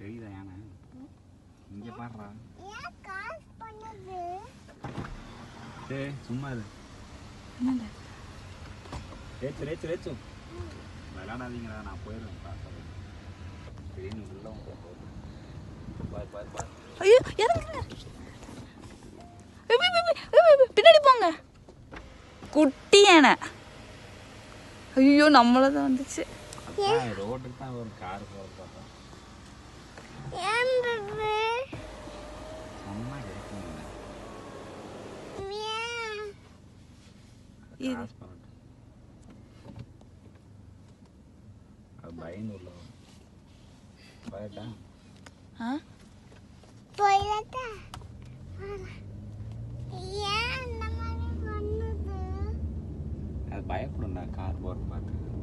தெரியுதா யானை இங்கே பாடுறா ஏன் காசு பண்ணுது டேய் சும்மா இது என்னடா ரேச்சு ரேச்சு ரேச்சு விளையாடாதீங்கடா நான் போயிடுவேன் பார்த்தா திடீர்னு உள்ள வந்து போகுது. பாரு பாரு பாரு ஐயோ இறங்குங்க ஏய், ஏய், ஏய், ஏய், ஏய், பின்னாடி போங்க குட்டி யானை ஐயோ நம்மள தான் வந்துச்சு அதான் ரோட்டுக்கு தான் ஒரு கார் போகிறது பார்த்தா ஏன்றது சொன்னா கேட்குங்க ஏன் இது. காசு பண்ணட்டும் அது பயந்து உள்ள வரும். பயட்டா ஆ போயிடட்டா ஏன் இந்த மாதிரி பண்ணுது அது பயப்படும்டா கார் போகிற பார்த்து